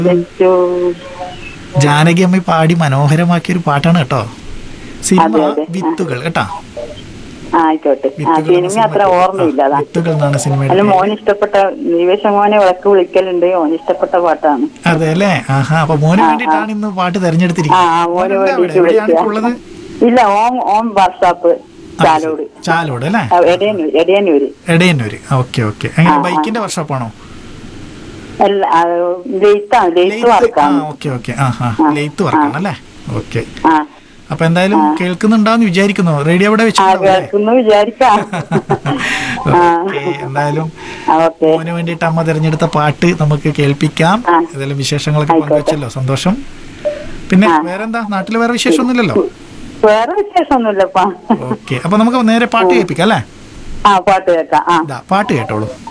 ലച്ചു ജാനകി അമ്മ പാടി മനോഹരമാക്കിയ ഒരു പാട്ടാണ് കേട്ടോ സിനിമ അതെ, അതെ. വിത്തുകൾ കേട്ടാ ആ, ആയിക്കോട്ടെ ആ വിത്തുകൾ എന്ന സിനിമ അത്ര സിനിമയ്ക്ക് ഓർമ്മയില്ല ആ, അതാ വിത്തുകൾ എന്നാണ് സിനിമയുടെ അല്ല പേര്. മോന് ഇഷ്ടപ്പെട്ട നിവേശ മോനെ വിളക്ക് വിളിക്കലുണ്ട് മോന് ഇഷ്ടപ്പെട്ട പാട്ടാണ് അതെ അല്ലേ ആഹാ അപ്പൊ മോന് വേണ്ടിയിട്ടാണ് ഇന്ന് പാട്ട് ആ തെരഞ്ഞെടുത്തിരിക്കുന്നത് ആ, മോന് മോനെന്താ അവിടെ? വേണ്ടിട്ട് എവിടെയാണ് വിളിക്കുക ഇപ്പോൾ ഉള്ളത് ഇല്ല ഓം ഓം വാട്സാപ്പ് ചാലോട് ചാലോട് അല്ലേ ആ, എടയന്നൂര് എടയന്നൂര് എടയന്നൂര് ഓക്കെ ഓക്കെ എങ്ങനെ ആ, ആ. ബൈക്കിന്റെ വർഷോപ്പാണോ അല്ല ആ, ലെയ്ത്താണ് ലെയ്ത്ത് ആ വർക്കാണ് ഓക്കെ ഓക്കെ ആ ആ ആ, ലെയ്ത്ത് വർക്കാണ് അല്ലേ ഓക്കെ ആ അപ്പൊ എന്തായാലും കേൾക്കുന്നുണ്ടാന്ന് വിചാരിക്കുന്നു റേഡിയോ അവിടെ ആ വെച്ചിട്ടുണ്ടാവും അല്ലേ? കേൾക്കുന്നു വിചാരിക്കാം ആ ഓക്കെ, എന്തായാലും ആ, ഓക്കെ മോന് വേണ്ടിയിട്ട് അമ്മ തിരഞ്ഞെടുത്ത പാട്ട് നമുക്ക് കേൾപ്പിക്കാം ആ. ഏതായാലും വിശേഷങ്ങളൊക്കെ ആയിക്കോട്ടെ. പങ്കുവച്ചല്ലോ സന്തോഷം പിന്നെ ആ. വേറെന്താ നാട്ടിൽ വേറെ വിശേഷമൊന്നുമില്ലല്ലോ വേറെ വിശേഷമൊന്നുമില്ലപ്പാ ഓക്കെ അപ്പൊ നമുക്ക് നേരെ പാട്ട് കേൾപ്പിക്കാം അല്ലേ ആ പാട്ട് കേൾക്കാം ആ ഇതാ പാട്ട് കേട്ടോളൂ